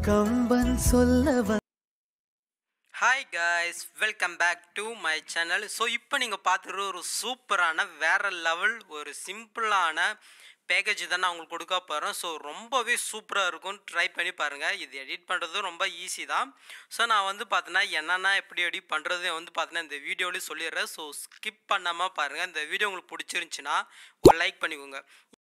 கம்பன் சொல்ல வ- hi guys welcome back to my channel so இப்போ நீங்கள் பார்த்துருக்க ஒரு சூப்பரான வேற லெவல் ஒரு சிம்பிளான பேக்கேஜ் தான் நான் உங்களுக்கு கொடுக்க போகிறேன் ஸோ ரொம்பவே சூப்பராக இருக்கும் ட்ரை பண்ணி பாருங்கள் இது எடிட் பண்ணுறதும் ரொம்ப ஈஸி தான் ஸோ நான் வந்து பார்த்தீங்கன்னா என்னென்ன எப்படி எடிட் பண்ணுறது வந்து பார்த்தீங்கன்னா இந்த வீடியோலேயும் சொல்லிடுறேன் ஸோ ஸ்கிப் பண்ணாமல் பாருங்கள் இந்த வீடியோ உங்களுக்கு பிடிச்சிருந்துச்சின்னா ஒரு லைக் பண்ணிக்கோங்க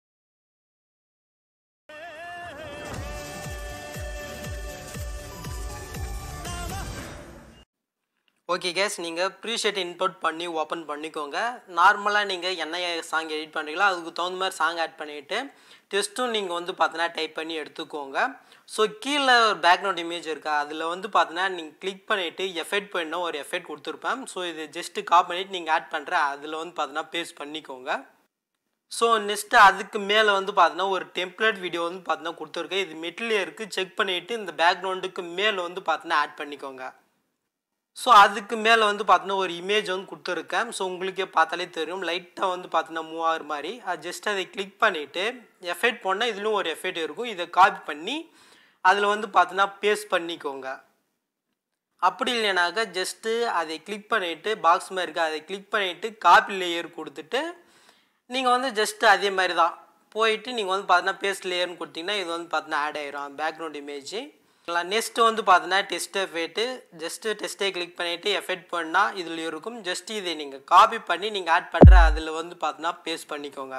ஓகே கேஸ் நீங்கள் ப்ரீஷேட் இன்புட் பண்ணி ஓப்பன் பண்ணிக்கோங்க நார்மலாக நீங்கள் என்ன சாங் எடிட் பண்ணுறீங்களோ அதுக்கு தகுந்த மாதிரி சாங் ஆட் பண்ணிவிட்டு டெஸ்ட்டும் நீங்கள் வந்து பார்த்தீங்கன்னா டைப் பண்ணி எடுத்துக்கோங்க ஸோ கீழே ஒரு பேக்ரவுண்ட் இமேஜ் இருக்கா அதில் வந்து பார்த்தீங்கன்னா நீங்கள் கிளிக் பண்ணிவிட்டு எஃபெக்ட் பண்ண ஒரு எஃபெக்ட் கொடுத்துருப்பேன் ஸோ இது ஜஸ்ட்டு காப்பி பண்ணிவிட்டு நீங்கள் ஆட் பண்ணுற அதில் வந்து பார்த்தீங்கன்னா பேஸ்ட் பண்ணிக்கோங்க ஸோ நெக்ஸ்ட்டு அதுக்கு மேலே வந்து பார்த்தீங்கன்னா ஒரு டெம்ப்ளேட் வீடியோ வந்து பார்த்தீங்கன்னா கொடுத்துருக்கேன் இது மெட்டிலே இருக்குது செக் பண்ணிவிட்டு இந்த பேக்ரவுண்டுக்கு மேலே வந்து பார்த்தீங்கன்னா ஆட் பண்ணிக்கோங்க ஸோ அதுக்கு மேலே வந்து பார்த்தீங்கன்னா ஒரு இமேஜ் வந்து கொடுத்துருக்கேன் ஸோ உங்களுக்கே பார்த்தாலே தெரியும் லைட்டாக வந்து பார்த்தீங்கன்னா மூவ் ஆகிற மாதிரி அது ஜஸ்ட் அதை கிளிக் பண்ணிவிட்டு எஃபெக்ட் போனால் இதுலேயும் ஒரு எஃபெக்ட் இருக்கும் இதை காப்பி பண்ணி அதில் வந்து பார்த்தீங்கன்னா பேஸ்ட் பண்ணிக்கோங்க அப்படி இல்லைனாக்கா ஜஸ்ட்டு அதை கிளிக் பண்ணிவிட்டு பாக்ஸ் மாதிரி இருக்குது அதை கிளிக் பண்ணிவிட்டு காப்பி லேயர் கொடுத்துட்டு நீங்கள் வந்து ஜஸ்ட்டு அதே மாதிரி தான் போயிட்டு நீங்கள் வந்து பார்த்தீங்கன்னா பேஸ்ட் லேயர்னு கொடுத்தீங்கன்னா இது வந்து பார்த்தீங்கன்னா ஆட் ஆயிரும் பேக்ரவுண்ட் இமேஜ் நெக்ஸ்ட்டு வந்து பார்த்தீங்கன்னா டெஸ்ட் எஃபெக்ட்டு ஜஸ்ட்டு டெஸ்ட்டை கிளிக் பண்ணிவிட்டு எஃபெக்ட் பண்ணால் இதில் இருக்கும் ஜஸ்ட் இதை நீங்கள் காப்பி பண்ணி நீங்கள் ஆட் பண்ணுற அதில் வந்து பார்த்தீங்கன்னா பேஸ்ட் பண்ணிக்கோங்க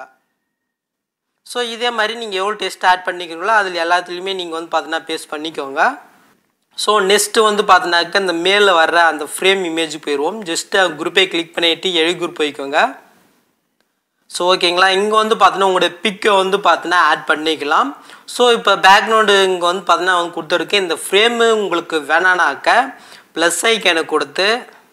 ஸோ இதே மாதிரி நீங்கள் எவ்வளோ டெஸ்ட் ஆட் பண்ணிக்கிறீங்களோ அதில் எல்லாத்துலேயுமே நீங்கள் வந்து பார்த்தீங்கன்னா பேஸ்ட் பண்ணிக்கோங்க ஸோ நெக்ஸ்ட்டு வந்து பார்த்தீங்கன்னாக்கா இந்த மேலே வர்ற அந்த ஃப்ரேம் இமேஜ் போயிடுவோம் ஜஸ்ட்டு குரூப்பை கிளிக் பண்ணிவிட்டு எழு குரூப் போய்க்கோங்க ஸோ ஓகேங்களா இங்கே வந்து பார்த்தீங்கன்னா உங்களுடைய பிக்கை வந்து பார்த்தீங்கன்னா ஆட் பண்ணிக்கலாம் ஸோ இப்போ பேக்ரவுண்டு இங்கே வந்து பார்த்தீங்கன்னா அவங்க கொடுத்துருக்கு இந்த ஃப்ரேமு உங்களுக்கு வேணானாக்க ப்ளஸ் ஐக்கனை கொடுத்து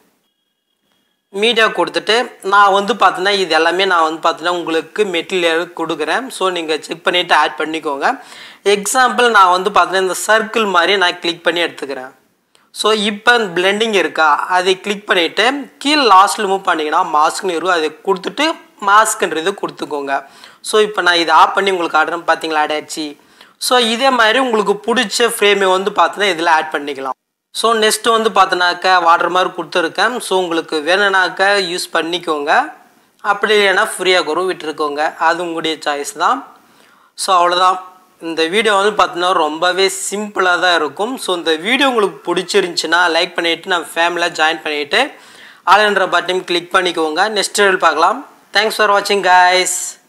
மீடியா கொடுத்துட்டு நான் வந்து பார்த்தீங்கன்னா இது எல்லாமே நான் வந்து பார்த்தீங்கன்னா உங்களுக்கு மெட்டீரியல் கொடுக்குறேன் ஸோ நீங்கள் செக் பண்ணிவிட்டு ஆட் பண்ணிக்கோங்க எக்ஸாம்பிள் நான் வந்து பார்த்தீங்கன்னா இந்த சர்க்கிள் மாதிரி நான் கிளிக் பண்ணி எடுத்துக்கிறேன் ஸோ இப்போ பிளெண்டிங் இருக்கா அதை கிளிக் பண்ணிவிட்டு கீழே லாஸ்ட்டில் மூவ் பண்ணிங்கன்னா மாஸ்க்னு இருக்கும் அதை கொடுத்துட்டு மாஸ்க்ன்றது கொடுத்துக்கோங்க ஸோ இப்போ நான் இதை ஆஃப் பண்ணி உங்களுக்கு ஆடுறேன் பார்த்தீங்களா ஆட் ஆயிடுச்சு ஸோ இதே மாதிரி உங்களுக்கு பிடிச்ச ஃப்ரேமை வந்து பார்த்தீங்கன்னா இதில் ஆட் பண்ணிக்கலாம் ஸோ நெக்ஸ்ட்டு வந்து பார்த்தீங்கன்னாக்கா வாட்டர் மாதிரி கொடுத்துருக்கேன் ஸோ உங்களுக்கு வேணும்னாக்கா யூஸ் பண்ணிக்கோங்க அப்படி இல்லைன்னா ஃப்ரீயாக கூட விட்டுருக்கோங்க அது உங்களுடைய சாய்ஸ் தான் ஸோ அவ்வளோதான் இந்த வீடியோ வந்து பார்த்தீங்கன்னா ரொம்பவே சிம்பிளாக தான் இருக்கும் ஸோ இந்த வீடியோ உங்களுக்கு பிடிச்சிருந்துச்சின்னா லைக் பண்ணிவிட்டு நம்ம ஃபேமிலியாக ஜாயின் பண்ணிவிட்டு ஆளுன்ற பட்டன் கிளிக் பண்ணிக்கோங்க நெக்ஸ்ட் பார்க்கலாம் தேங்க்ஸ் ஃபார் வாட்சிங் guys